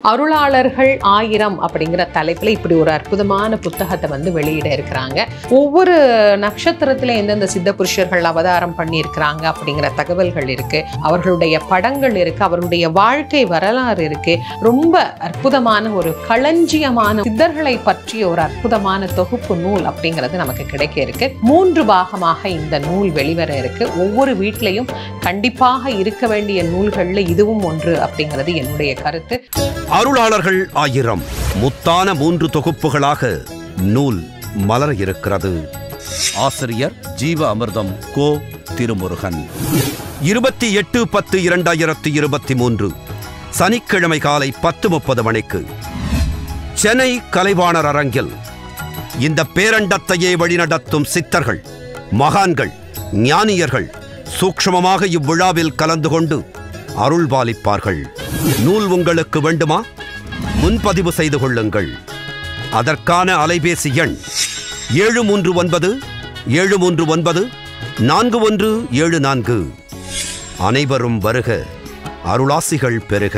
அருளாளர்கள் ஆயிரம் அப்படிங்கிற தலைப்புல இப்படி ஒரு அற்புதமான புத்தகத்தை வந்து வெளியிட இருக்கிறாங்க ஒவ்வொரு நட்சத்திரத்துல எந்தெந்த சித்த புருஷர்கள் அவதாரம் பண்ணியிருக்கிறாங்க அப்படிங்கிற தகவல்கள் இருக்கு அவர்களுடைய படங்கள் இருக்கு அவர்களுடைய வாழ்க்கை வரலாறு இருக்கு ரொம்ப அற்புதமான ஒரு களஞ்சியமான சித்தர்களை பற்றிய ஒரு அற்புதமான தொகுப்பு நூல் அப்படிங்கிறது நமக்கு கிடைக்க இருக்கு மூன்று பாகமாக இந்த நூல் வெளிவர இருக்கு ஒவ்வொரு வீட்லையும் கண்டிப்பாக இருக்க வேண்டிய நூல்கள்ல இதுவும் ஒன்று அப்படிங்கிறது என்னுடைய கருத்து அருளாளர்கள் ஆயிரம் முத்தான மூன்று தொகுப்புகளாக நூல் மலர இருக்கிறது ஆசிரியர் ஜீவ அமிர்தம் கோ திருமுருகன் இருபத்தி எட்டு பத்து இரண்டாயிரத்தி இருபத்தி மூன்று சனிக்கிழமை காலை பத்து முப்பது மணிக்கு சென்னை கலைவாணர் அரங்கில் இந்த பேரண்டத்தையே வழிநடத்தும் சித்தர்கள் மகான்கள் ஞானியர்கள் சூக்ஷ்மமாக இவ்விழாவில் கலந்து கொண்டு அருள்பாலிப்பார்கள் நூல் உங்களுக்கு வேண்டுமா முன்பதிவு செய்து கொள்ளுங்கள் அதற்கான அலைபேசி எண் ஏழு மூன்று ஒன்பது ஏழு மூன்று ஒன்பது நான்கு ஒன்று ஏழு நான்கு அனைவரும் வருக அருளாசிகள் பெருக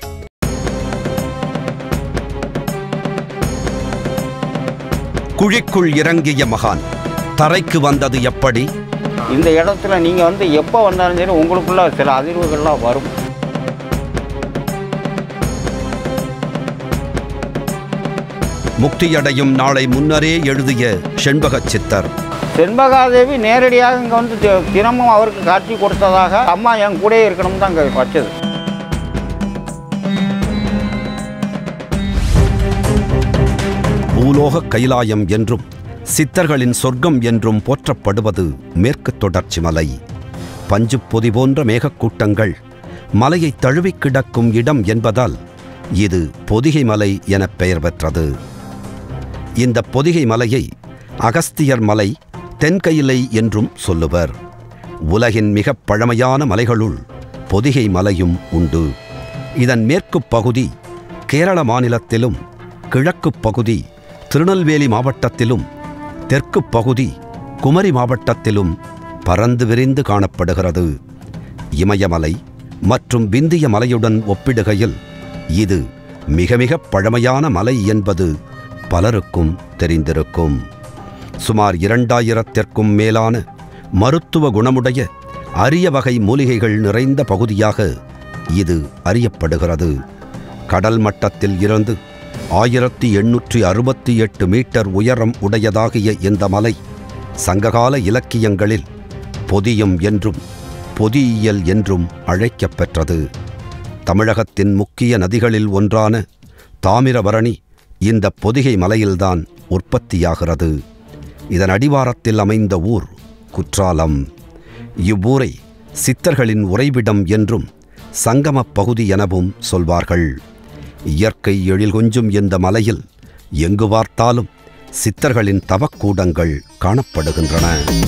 குழிக்குள் இறங்கிய மகான் தரைக்கு வந்தது எப்படி இந்த இடத்துல நீங்கள் வந்து எப்போ வந்தாலும் சரி உங்களுக்குள்ள சில அதிர்வுகள்லாம் வரும் முக்தியடையும் நாளை முன்னரே எழுதிய செண்பகச் சித்தர் செண்பகாதேவி நேரடியாக இங்கே வந்து தி- தினமும் அவருக்கு காட்சி கொடுத்ததாக அம்மா என் கூடயே இருக்கணும் தான் அங்கே வச்சது பூலோக கைலாயம் என்றும் சித்தர்களின் சொர்க்கம் என்றும் போற்றப்படுவது மேற்கு தொடர்ச்சி மலை பஞ்சுப் பொதி போன்ற மேகக்கூட்டங்கள் மலையை தழுவிக் கிடக்கும் இடம் என்பதால் இது பொதிகை மலை எனப் பெயர் பெற்றது இந்த பொதிகை மலையை அகஸ்தியர் மலை தென்கயிலை என்றும் சொல்லுவர் உலகின் மிகப் பழமையான மலைகளுள் பொதிகை மலையும் உண்டு இதன் மேற்குப் பகுதி கேரள மாநிலத்திலும் கிழக்குப் பகுதி திருநெல்வேலி மாவட்டத்திலும் தெற்குப் பகுதி குமரி மாவட்டத்திலும் பரந்து விரிந்து காணப்படுகிறது இமயமலை மற்றும் விந்திய மலையுடன் ஒப்பிடுகையில் இது மிக மிகப் பழமையான மலை என்பது பலருக்கும் தெரிந்திருக்கும் சுமார் இரண்டாயிரத்திற்கும் மேலான மருத்துவ குணமுடைய அரிய வகை மூலிகைகள் நிறைந்த பகுதியாக இது அறியப்படுகிறது கடல் மட்டத்தில் இருந்து ஆயிரத்தி எண்ணூற்றி அறுபத்தி எட்டு மீட்டர் உயரம் உடையதாகிய இந்த மலை சங்ககால இலக்கியங்களில் பொதியம் என்றும் பொதியியல் என்றும் அழைக்கப் பெற்றது தமிழகத்தின் முக்கிய நதிகளில் ஒன்றான தாமிரபரணி இந்த பொதிகை மலையில்தான் உற்பத்தியாகிறது இதன் அடிவாரத்தில் அமைந்த ஊர் குற்றாலம் இவ்வூரை சித்தர்களின் உறைவிடம் என்றும் சங்கமப் பகுதி எனவும் சொல்வார்கள் இயற்கை எழில் கொஞ்சும் இந்த மலையில் எங்கு பார்த்தாலும் சித்தர்களின் தவக்கூடங்கள் காணப்படுகின்றன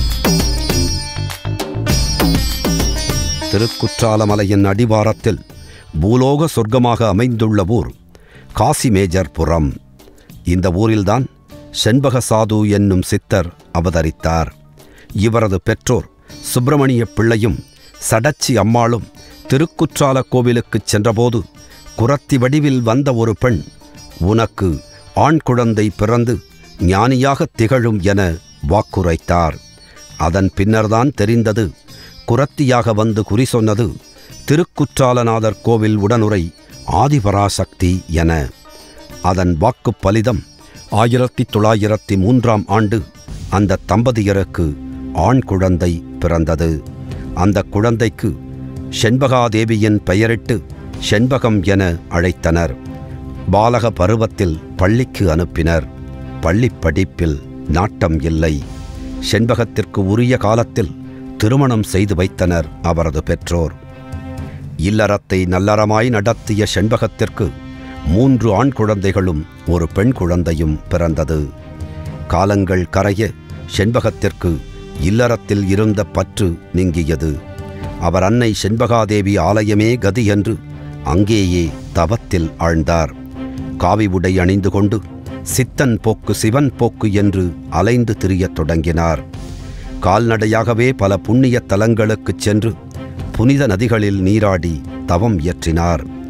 திருக்குற்றாலமலையின் அடிவாரத்தில் பூலோக சொர்க்கமாக அமைந்துள்ள ஊர் காசிமேஜர்புரம் இந்த ஊரில்தான் செண்பக சாது என்னும் சித்தர் அவதரித்தார் இவரது பெற்றோர் சுப்பிரமணிய பிள்ளையும் சடச்சி அம்மாளும் திருக்குற்றால கோவிலுக்குச் சென்றபோது குரத்தி வடிவில் வந்த ஒரு பெண் உனக்கு ஆண் குழந்தை பிறந்து ஞானியாகத் திகழும் என வாக்குரைத்தார் அதன் பின்னர்தான் தெரிந்தது குரத்தியாக வந்து குறி சொன்னது திருக்குற்றாலநாதர் கோவில் உடனுரை ஆதிபராசக்தி என அதன் வாக்குப் பலிதம் ஆயிரத்தி தொள்ளாயிரத்தி மூன்றாம் ஆண்டு அந்த தம்பதியருக்கு ஆண் குழந்தை பிறந்தது அந்த குழந்தைக்கு செண்பகாதேவியின் பெயரிட்டு செண்பகம் என அழைத்தனர் பாலக பருவத்தில் பள்ளிக்கு அனுப்பினர் பள்ளிப் படிப்பில் நாட்டம் இல்லை செண்பகத்திற்கு உரிய காலத்தில் திருமணம் செய்து வைத்தனர் அவரது பெற்றோர் இல்லறத்தை நல்லறமாய் நடத்திய செண்பகத்திற்கு மூன்று ஆண் குழந்தைகளும் ஒரு பெண் குழந்தையும் பிறந்தது காலங்கள் கரைய செண்பகத்திற்கு இல்லறத்தில் இருந்த பற்று நீங்கியது அவர் அன்னை செண்பகாதேவி ஆலயமே கதி என்று அங்கேயே தவத்தில் ஆழ்ந்தார் காவி உடை அணிந்து கொண்டு சித்தன் போக்கு சிவன் போக்கு என்று அலைந்து திரியத் தொடங்கினார் கால்நடையாகவே பல புண்ணிய தலங்களுக்குச் சென்று புனித நதிகளில் நீராடி தவம் இயற்றினார்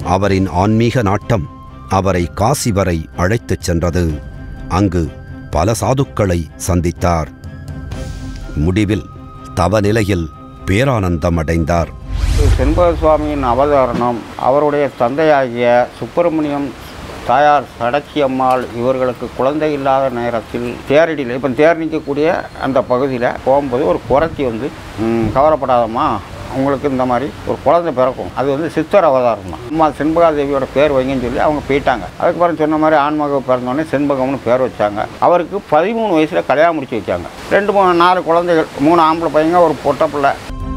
அவரின் ஆன்மீக நாட்டம் அவரை காசி வரை அழைத்துச் சென்றது அங்கு பல சாதுக்களை சந்தித்தார் முடிவில் தவநிலையில் பேரானந்தம் அடைந்தார் செண்பக சுவாமியின் அவதாரணம் அவருடைய தந்தையாகிய சுப்பிரமணியம் தாயார் சடச்சி அம்மாள் இவர்களுக்கு குழந்தை இல்லாத நேரத்தில் தேரடியில் இப்போ தேர் நிற்கக்கூடிய அந்த பகுதியில் போகும்போது ஒரு குறைச்சி வந்து "ம், கவலைப்படாதம்மா உங்களுக்கு இந்த மாதிரி ஒரு குழந்தை பிறக்கும் அது வந்து சித்தர் அவதாரம் தான் அம்மா செண்பகா தேவியோட பேர் வைங்கன்னு சொல்லி அவங்க போயிட்டாங்க அதுக்கப்புறம் சொன்ன மாதிரி ஆண்மக பிறந்தோடனே செண்பகம்னு பேர் வச்சாங்க அவருக்கு பதிமூணு வயசில் கல்யாணம் முடிச்சு வச்சாங்க ரெண்டு மூணு நாலு குழந்தைகள் மூணு ஆம்பளை பையங்க ஒரு பொட்டை பிள்ளை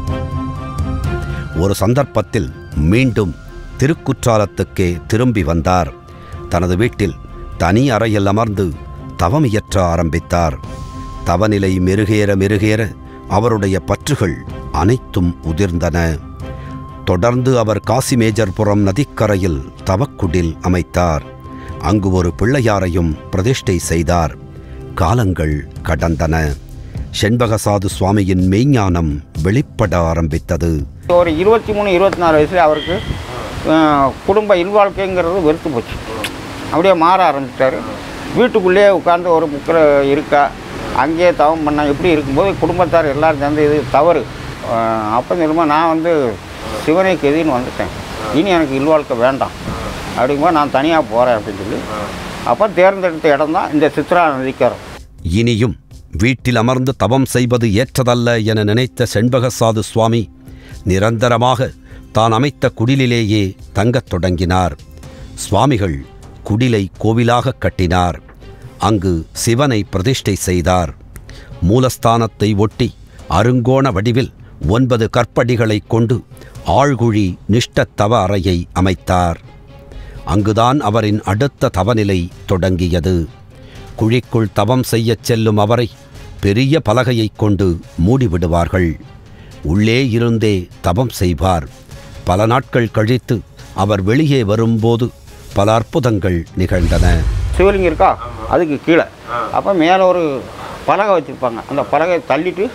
ஒரு சந்தர்ப்பத்தில் மீண்டும் திருக்குற்றாலத்துக்கே திரும்பி வந்தார் தனது வீட்டில் தனி அறையில் அமர்ந்து தவம் இயற்ற ஆரம்பித்தார் தவநிலை மெருகேற மெருகேற அவருடைய பற்றுகள் அனைத்தும் உதிர்ந்தன தொடர்ந்து அவர் காசிமேஜர்புரம் நதிக்கரையில் தவக்குடில் அமைத்தார் அங்கு ஒரு பிள்ளையாரையும் பிரதிஷ்டை செய்தார் காலங்கள் கடந்தன செண்பகசாது சுவாமியின் மெய்ஞானம் வெளிப்பட ஆரம்பித்தது ஒரு இருபத்தி மூணு இருபத்தி நாலு வயசுல அவருக்கு அஹ், குடும்ப இல்வாழ்க்கைங்கிறது வெறுத்து போச்சு அப்படியே மாற ஆரம்பிச்சிட்டாரு வீட்டுக்குள்ளேயே உட்கார்ந்து ஒரு முக்கில் இருக்கா அங்கேயே தவம் பண்ண இப்படி இருக்கும்போது குடும்பத்தார் எல்லாரும் சேர்ந்து இது தவறு அஹ், அப்போ சொல்லும்போது நான் வந்து சிவனை கெதின்னு வந்துட்டேன் இனி எனக்கு இல்வாழ்க்கை வேண்டாம் அப்படிங்கும்போது நான் தனியாக போகிறேன் அப்படின்னு சொல்லி அப்போ தேர்ந்தெடுத்த இடம் தான் இந்த சித்ரா நதிக்கரம் இனியும் வீட்டில் அமர்ந்து தவம் செய்வது ஏற்றதல்ல என நினைத்த செண்பகசாது சுவாமி நிரந்தரமாக தான் அமைத்த குடிலிலேயே தங்கத் தொடங்கினார் சுவாமிகள் குடிலை கோவிலாக கட்டினார் அங்கு சிவனை பிரதிஷ்டை செய்தார் மூலஸ்தானத்தை ஒட்டி அருங்கோண வடிவில் ஒன்பது கற்படிகளைக் கொண்டு ஆழ்குழி நிஷ்டத்தவ அறையை அமைத்தார் அங்குதான் அவரின் அடுத்த தவநிலை தொடங்கியது குழிக்குள் தவம் செய்யச் செல்லும் அவரை பெரிய பலகையைக் கொண்டு மூடிவிடுவார்கள் உள்ளே இருந்தே தவம் செய்வார் பல நாட்கள் கழித்து அவர் வெளியே வரும்போது பல அற்புதங்கள் நிகழ்ந்தன சிவலிங்கம் இருக்கா அதுக்கு கீழே அப்போ மேலே ஒரு பலகை வச்சுருப்பாங்க அந்த பலகையை தள்ளிட்டு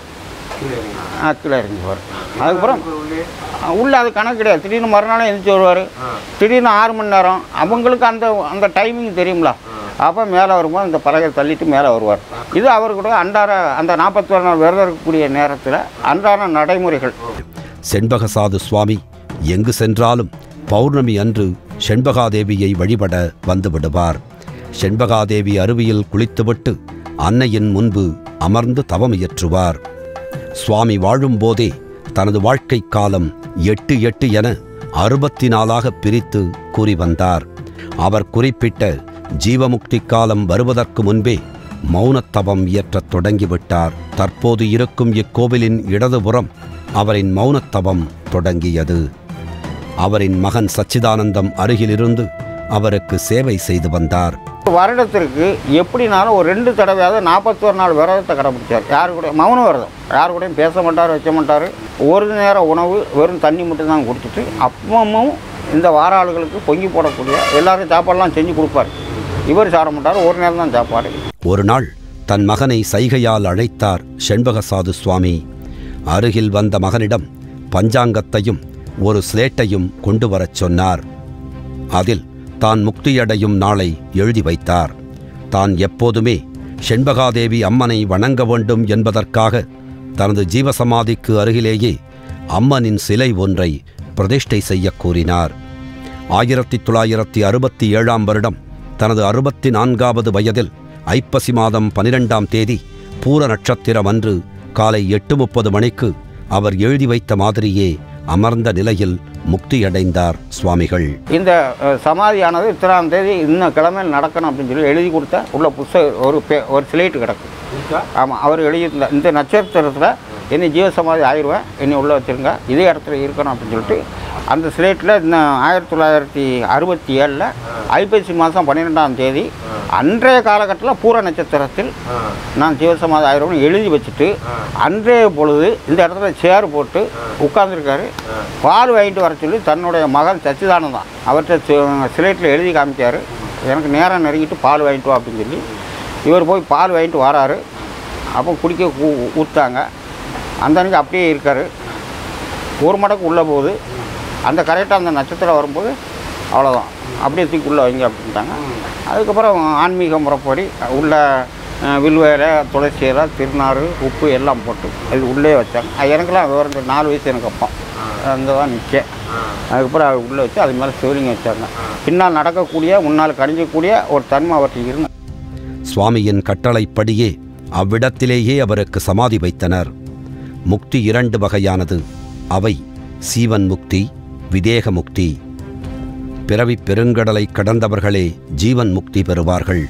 ஆ, கீழே இறங்கிடுவார் அதுக்கப்புறம் ஆ, உள்ள அது கணக்கு கிடையாது திடீர்னு மறுநாள் எழுந்திரிச்சு வருவார் திடீர்னு ஆறு மணி நேரம் அவங்களுக்கு அந்த அந்த டைமிங் தெரியுங்களா அப்போ மேலே வரும்போது அந்த பலகையை தள்ளிட்டு மேலே வருவார் இது அவர் கூட அன்றாட அந்த நாற்பத்தி நாள் விரதம் இருக்கக்கூடிய நேரத்தில் அன்றாட நடைமுறைகள் செண்பகசாது சுவாமி எங்கு சென்றாலும் பௌர்ணமி அன்று செண்பகாதேவியை வழிபட வந்து விடுவார் செண்பகாதேவி அருவியில் குளித்துவிட்டு அன்னையின் முன்பு அமர்ந்து தவம் இயற்றுவார் சுவாமி வாழும்போதே தனது வாழ்க்கைக் காலம் எட்டு எட்டு என அறுபத்தி நாலாக பிரித்து கூறி வந்தார் அவர் குறிப்பிட்ட ஜீவமுக்தி காலம் வருவதற்கு முன்பே மௌனத்தவம் இயற்றத் தொடங்கிவிட்டார் தற்போது இருக்கும் இக்கோவிலின் இடதுபுறம் அவரின் மௌனத்தவம் தொடங்கியது அவரின் மகன் சச்சிதானந்தம் அருகிலிருந்து அவருக்கு சேவை செய்து வந்தார் வருடத்திற்கு எப்படினாலும் ஒரு ரெண்டு தடவையாவது நாற்பத்தோரு நாள் விரதத்தை கடைப்பிடிச்சார் யாரு கூட மௌன விரதம் யாரு கூடயும் பேச மாட்டார் வைக்க மாட்டார் ஒரு நேரம் உணவு வெறும் தண்ணி மட்டும்தான் குடிச்சிட்டு அப்பமும் இந்த வார ஆளுகளுக்கு பொங்கி போடக்கூடிய எல்லாரும் சாப்பாடெல்லாம் செஞ்சு கொடுப்பார் இவர் சாப்பிட மாட்டார் ஒரு நேரம் தான் சாப்பாடு ஒரு நாள் தன் மகனை சைகையால் அழைத்தார் செண்பகசாது சுவாமி அருகில் வந்த மகனிடம் பஞ்சாங்கத்தையும் ஒரு ஸ்லேட்டையும் கொண்டு வரச் சொன்னார் அதில் தான் முக்தியடையும் நாளை எழுதி வைத்தார் தான் எப்போதுமே செண்பகாதேவி அம்மனை வணங்க வேண்டும் என்பதற்காக தனது ஜீவசமாதிக்கு அருகிலேயே அம்மனின் சிலை ஒன்றை பிரதிஷ்டை செய்யக் கூறினார் ஆயிரத்தி தொள்ளாயிரத்தி அறுபத்தி ஏழாம் வருடம் தனது அறுபத்தி நான்காவது வயதில் ஐப்பசி மாதம் பனிரெண்டாம் தேதி பூர நட்சத்திரம் அன்று காலை எட்டு முப்பது மணிக்கு அவர் எழுதி வைத்த மாதிரியே அமர்ந்த நிலையில் முக்தியடைந்தார் சுவாமிகள் இந்த அஹ், சமாதியானது இத்தனாம் தேதி இன்னும் கிழமையில் நடக்கணும் அப்படின்னு சொல்லி எழுதி கொடுத்த உள்ள புஸ்தக ஒரு பே ஒரு ஸ்லேட்டு கிடக்கு ஆமாம் அவர் எழுதியிருந்த இந்த நட்சத்திரத்தில் என்னை ஜீவசமாதி ஆயிடுவேன் என்னை உள்ளே வச்சுருங்க இதே இடத்துல இருக்கணும் அப்படின்னு சொல்லிட்டு அந்த ஸ்லேட்டில் இந்த ஆயிரத்தி தொள்ளாயிரத்தி அறுபத்தி ஏழில் ஐப்பசி மாதம் பன்னிரெண்டாம் தேதி அன்றைய காலகட்டத்தில் பூர நட்சத்திரத்தில் நான் ஜீவசமாதி ஆயிரம்னு எழுதி வச்சுட்டு அன்றைய பொழுது இந்த இடத்துல சேர் போட்டு உட்கார்ந்துருக்காரு பால் வாங்கிட்டு வர சொல்லி தன்னுடைய மகன் சச்சிதானந்தான் அவர்கிட்ட சிலேட்டில் எழுதி காமிச்சார் எனக்கு நேரம் நெருங்கிட்டு பால் வாங்கிட்டு வா அப்படின்னு சொல்லி இவர் போய் பால் வாங்கிட்டு வராரு அப்போ குடிக்க ஊ- ஊத்தாங்க அந்த அன்னைக்கு அப்படியே இருக்கார் ஒரு மடக்கு உள்ளே போகுது அந்த கரெக்டாக அந்த நட்சத்திரம் வரும்போது அவ்வளோதான் அப்படியே தூக்கி உள்ளே வைங்க அப்படின்ட்டாங்க அதுக்கப்புறம் ஆன்மீக முறைப்படி உள்ள அஹ், வில்வேலை துளசி இலை திருநாறு உப்பு எல்லாம் போட்டு அது உள்ளே வச்சாங்க அது எனக்கெல்லாம் விவரம் தெரியும். நாலு வயசு எனக்கு அப்பா அங்கே தான் நிற்க அதுக்கப்புறம் அது உள்ளே வச்சு அது மேலே சிவலிங்கம் வச்சாங்க பின்னால் நடக்கக்கூடிய முன்னால் கணிக்கக்கூடிய ஒரு தன்மை அவர்கிட்ட இருந்து சுவாமியின் கட்டளைப்படியே அவ்விடத்திலேயே அவருக்கு சமாதி வைத்தனர் முக்தி இரண்டு வகையானது அவை சீவன் முக்தி விதேக முக்தி பிறவிப் பெருங்கடலை கடந்தவர்களே ஜீவன் முக்தி பெறுவார்கள்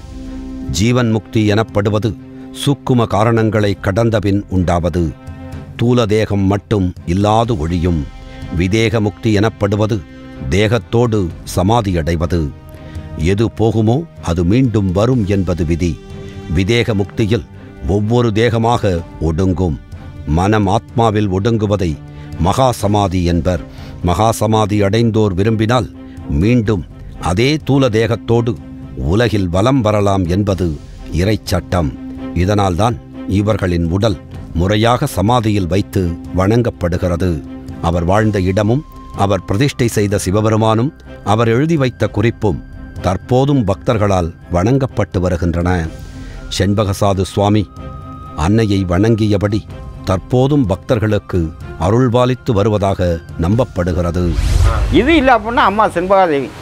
ஜீவன் முக்தி எனப்படுவது சூக்கும காரணங்களை கடந்தபின் உண்டாவது தூல தேகம் மட்டும் இல்லாது ஒழியும் விதேக முக்தி எனப்படுவது தேகத்தோடு சமாதியடைவது எது போகுமோ அது மீண்டும் வரும் என்பது விதி விதேக முக்தியில் ஒவ்வொரு தேகமாக ஒடுங்கும் மனம் ஆத்மாவில் ஒடுங்குவதை மகா சமாதி என்பர் மகா சமாதி அடைந்தோர் விரும்பினால் மீண்டும் அதே தூல தேகத்தோடு உலகில் வலம் வரலாம் என்பது இறைச்சட்டம் இதனால்தான் இவர்களின் உடல் முறையாக சமாதியில் வைத்து வணங்கப்படுகிறது அவர் வாழ்ந்த இடமும் அவர் பிரதிஷ்டை செய்த சிவபெருமானும் அவர் எழுதி வைத்த குறிப்பும் தற்போதும் பக்தர்களால் வணங்கப்பட்டு வருகின்றன செண்பகசாது சுவாமி அன்னையை வணங்கியபடி தற்போதும் பக்தர்களுக்கு அருள்பாலித்து வருவதாக நம்பப்படுகிறது இது இல்லை அப்படின்னா அம்மா செண்பகாதேவி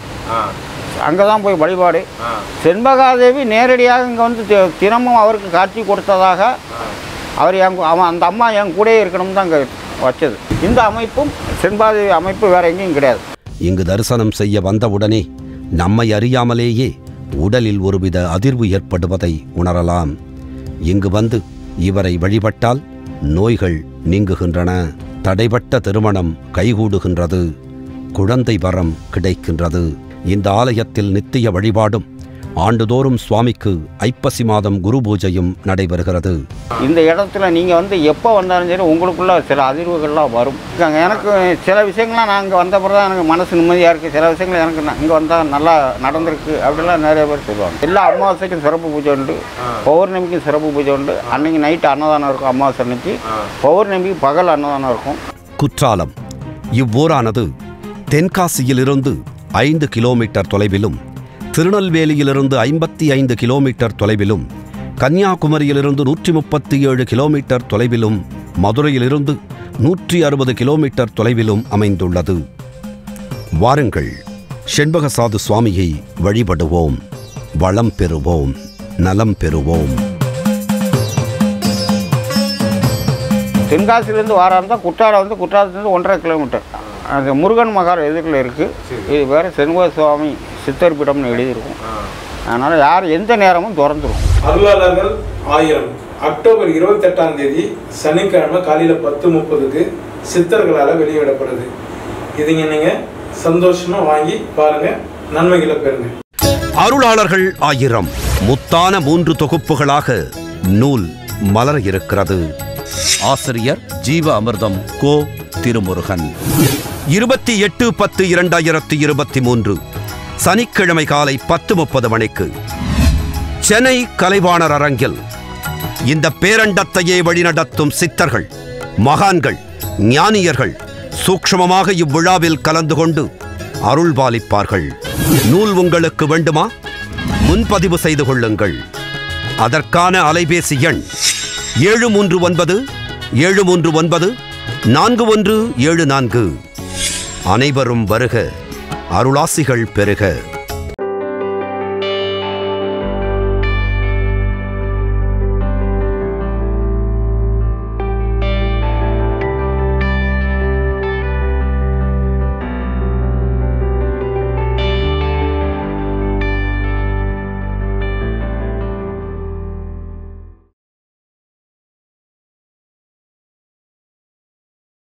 அங்கே தான் போய் வழிபாடு செண்பகாதேவி நேரடியாக இங்கே வந்து தி- தினமும் அவருக்கு காட்சி கொடுத்ததாக அவர் என் கூ- அவன் அந்த அம்மா என் கூடயே இருக்கணும் தான் இங்கே வச்சது இந்த அமைப்பும் செண்பகாதேவி அமைப்பு வேற எங்கேயும் கிடையாது இங்கு தரிசனம் செய்ய வந்தவுடனே நம்மை அறியாமலேயே உடலில் ஒருவித அதிர்வு ஏற்படுவதை உணரலாம் இங்கு வந்து இவரை வழிபட்டால் நோய்கள் நீங்குகின்றன தடைபட்ட திருமணம் கைகூடுகின்றது குழந்தை வரம் கிடைக்கின்றது இந்த ஆலயத்தில் நித்திய வழிபாடும் ஆண்டுதோறும் சுவாமிக்கு ஐப்பசி மாதம் குரு பூஜையும் நடைபெறுகிறது இந்த இடத்துல நீங்கள் வந்து எப்போ வந்தாலும் சரி உங்களுக்குள்ள சில அதிர்வுகள்லாம் வரும் இங்க எனக்கு சில விஷயங்கள்லாம் நான் இங்கே வந்த பிறகு தான் எனக்கு மனசு நிம்மதியாக இருக்குது சில விஷயங்கள் எனக்கு இங்கே வந்தால் நல்லா நடந்திருக்கு அப்படிலாம் நிறைய பேர் சொல்லுவாங்க எல்லா அமாவாசைக்கும் சிறப்பு பூஜை உண்டு பௌர்ணமிக்கும் சிறப்பு பூஜை உண்டு அன்னைக்கு நைட்டு அன்னதானம் இருக்கும் அமாவாசை அன்னைக்கு பௌர்ணமிக்கு பகல் அன்னதானம் இருக்கும் குற்றாலம் இவ்வூரானது தென்காசியிலிருந்து ஐந்து கிலோமீட்டர் தொலைவிலும் திருநெல்வேலியிலிருந்து ஐம்பத்தி ஐந்து கிலோமீட்டர் தொலைவிலும் கன்னியாகுமரியிலிருந்து நூற்றி முப்பத்தி ஏழு கிலோமீட்டர் தொலைவிலும் மதுரையிலிருந்து நூற்றி அறுபது கிலோமீட்டர் தொலைவிலும் அமைந்துள்ளது வாருங்கள் செண்பகசாது சுவாமியை வழிபடுவோம் வளம் பெறுவோம் நலம் பெறுவோம் தென்காசிலேருந்து வாரா இருந்தால் குற்றாலம் வந்து குற்றாலத்துலேருந்து ஒன்றரை கிலோமீட்டர் அந்த முருகன் மகார் எதிரில் இருக்குது இது வேறு செண்பக சுவாமி சித்தர் பீடம்னு எழுதியிருக்கும் அதனால் யார் எந்த நேரமும் திறந்துரும் அருளாளர்கள் ஆயிரம் அக்டோபர் இருபத்தெட்டாம் தேதி சனிக்கிழமை காலையில் பத்து முப்பதுக்கு சித்தர்களால் வெளியிடப்படுது இதுங்க நீங்கள் சந்தோஷமாக வாங்கி பாருங்கள் நன்மைகளை பெறுங்க அருளாளர்கள் ஆயிரம் முத்தான மூன்று தொகுப்புகளாக நூல் மலர இருக்கிறது ஆசிரியர் ஜீவ அமிர்தம் கோ திருமுருகன் இருபத்தி எட்டு பத்து இரண்டாயிரத்தி இருபத்தி மூன்று சனிக்கிழமை காலை பத்து முப்பது மணிக்கு சென்னை கலைவாணர் அரங்கில் இந்த பேரண்டத்தையே வழிநடத்தும் சித்தர்கள் மகான்கள் ஞானியர்கள் சூக்ஷ்மமாக இவ்விழாவில் கலந்து கொண்டு அருள்பாலிப்பார்கள் நூல் உங்களுக்கு வேண்டுமா முன்பதிவு செய்து கொள்ளுங்கள் அதற்கான அலைபேசி எண் ஏழு மூன்று ஒன்பது ஏழு மூன்று ஒன்பது நான்கு ஒன்று ஏழு நான்கு அனைவரும் வருக அருளாசிகள் பெறுக